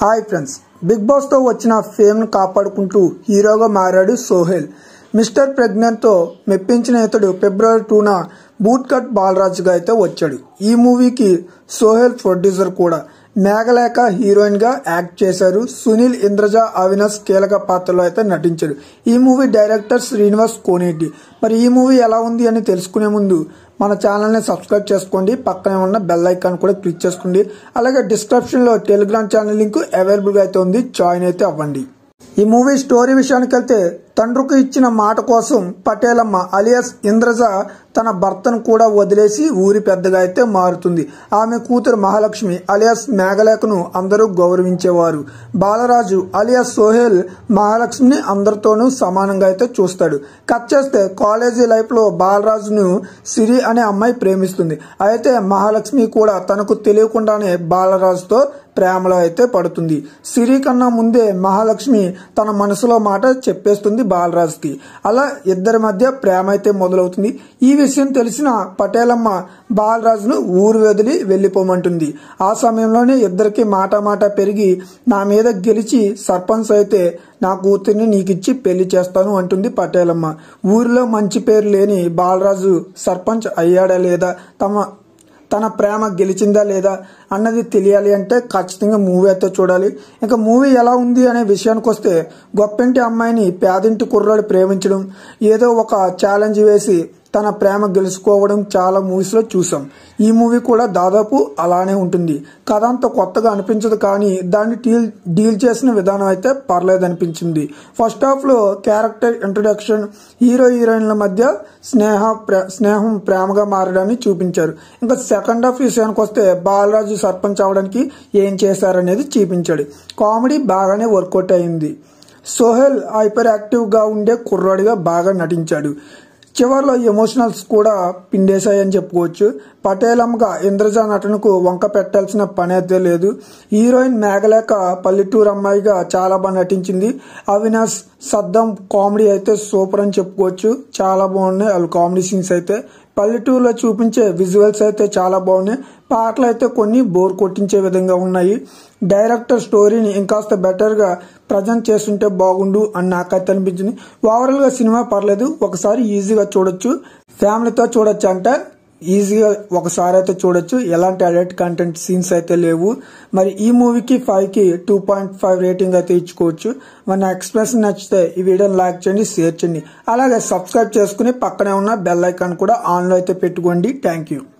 hi friends big boss తో వచ్చిన fame ను కాపాడుకుంటూ హీరోగా మారాడు సోహెల్ మిస్టర్ ప్రెగ్నెంట్ తో మెప్పించిన ఇతడు ఫిబ్రవరి టూన బూట్ కట్ బాలరాజుగా అయితే వచ్చాడు ఈ మూవీకి సోహెల్ ప్రొడ్యూసర్ కూడా మేఘలేఖ హీరోయిన్ గా యాక్ట్ చేశారు సునీల్ ఇంద్రజ అవినాష్ కీలక పాత్రలో అయితే నటించాడు ఈ మూవీ డైరెక్టర్ శ్రీనివాస్ కోనేటి మరి ఈ మూవీ ఎలా ఉంది అని తెలుసుకునే ముందు మన ఛానల్ని సబ్స్క్రైబ్ చేసుకోండి పక్కనే ఉన్న బెల్ ఐకాన్ కూడా క్లిక్ చేసుకోండి అలాగే డిస్క్రిప్షన్లో టెలిగ్రామ్ ఛానల్ లింక్ అవైలబుల్గా అయితే ఉంది జాయిన్ అయితే అవ్వండి ఈ మూవీ స్టోరీ విషయానికి వెళ్తే తండ్రికి ఇచ్చిన మాట కోసం పటేలమ్మ అలియాస్ ఇంద్రజ తన భర్తను కూడా వదిలేసి ఊరి పెద్దగా అయితే మారుతుంది ఆమె కూతురు మహాలక్ష్మి అలియాస్ మేఘలేఖను అందరూ గౌరవించేవారు బాలరాజు అలియాస్ సోహెల్ మహాలక్ష్మిని అందరితోనూ సమానంగా అయితే చూస్తాడు కట్ చేస్తే కాలేజీ లైఫ్లో బాలరాజును సిరి అనే అమ్మాయి ప్రేమిస్తుంది అయితే మహాలక్ష్మి కూడా తనకు తెలియకుండానే బాలరాజుతో ప్రేమలో అయితే పడుతుంది సిరి కన్నా ముందే మహాలక్ష్మి తన మనసులో మాట చెప్పేస్తుంది బాలరాజుకి అలా ఇద్దరి మధ్య ప్రేమ అయితే మొదలవుతుంది ఈ విషయం తెలిసిన పటేలమ్మ బాలరాజును ఊరు వదిలి వెళ్ళిపోమంటుంది ఆ సమయంలోనే ఇద్దరికి మాట మాట పెరిగి నా మీద గెలిచి సర్పంచ్ అయితే నా కూతుర్ని నీకిచ్చి పెళ్లి చేస్తాను అంటుంది పటేలమ్మ ఊరిలో మంచి పేరు లేని బాలరాజు సర్పంచ్ అయ్యాడా లేదా తమ తన ప్రేమ గెలిచిందా లేదా అన్నది తెలియాలి అంటే ఖచ్చితంగా మూవీ అయితే చూడాలి ఇంకా మూవీ ఎలా ఉంది అనే విషయానికి వస్తే గొప్పింటి అమ్మాయిని పేదింటి కుర్రాడు ప్రేమించడం ఏదో ఒక ఛాలెంజ్ వేసి తన ప్రేమ గెలుచుకోవడం చాలా మూవీస్లో చూసాం ఈ మూవీ కూడా దాదాపు అలానే ఉంటుంది కథ అంత కొత్తగా అనిపించదు కానీ దాన్ని డీల్ డీల్ చేసిన విధానం అయితే పర్లేదు అనిపించింది ఫస్ట్ హాఫ్లో క్యారెక్టర్ ఇంట్రొడక్షన్ హీరో హీరోయిన్ల మధ్య స్నేహ స్నేహం ప్రేమగా మారడాన్ని చూపించారు ఇంకా సెకండ్ హాఫ్ విషయానికి వస్తే బాలరాజు సర్పంచ్ అవడానికి ఏం చేశారనేది చూపించాడు కామెడీ బాగానే వర్కౌట్ అయింది సోహెల్ హైపర్ యాక్టివ్గా ఉండే కుర్రాడిగా బాగా నటించాడు చివరిలో ఎమోషనల్స్ కూడా పిండేశాయని చెప్పుకోవచ్చు పటేలమ్మగా ఇంద్రజ నటనకు వంక పెట్టాల్సిన పని అయితే లేదు హీరోయిన్ మేఘలేక పల్లెటూరు అమ్మాయిగా చాలా బాగా నటించింది అవినాష్ సద్దం కామెడీ అయితే సూపర్ అని చెప్పుకోవచ్చు చాలా బాగున్నాయి వాళ్ళు కామెడీ సీన్స్ అయితే పల్లెటూరులో చూపించే విజువల్స్ అయితే చాలా బాగున్నాయి పాటలు అయితే కొన్ని బోర్ కొట్టించే విధంగా ఉన్నాయి డైరెక్టర్ స్టోరీని ఇంకాస్త బెటర్గా ప్రజెంట్ చేస్తుంటే బాగుండు అని నాకైతే అనిపించింది ఓవరాల్గా సినిమా పర్లేదు ఒకసారి ఈజీగా చూడొచ్చు ఫ్యామిలీతో చూడొచ్చు అంటే ఈజీగా ఒకసారి అయితే చూడొచ్చు ఎలాంటి అడల్ట్ కంటెంట్ సీన్స్ అయితే లేవు మరి ఈ మూవీకి ఫైవ్కి టూ పాయింట్ ఫైవ్ రేటింగ్ అయితే ఇచ్చుకోవచ్చు మరి నా ఎక్స్ప్రెషన్ నచ్చితే ఈ వీడియోని లైక్ చేయండి షేర్ చేయండి అలాగే సబ్స్క్రైబ్ చేసుకుని పక్కనే ఉన్న బెల్ ఐకాన్ కూడా ఆన్లో అయితే పెట్టుకోండి థ్యాంక్ యూ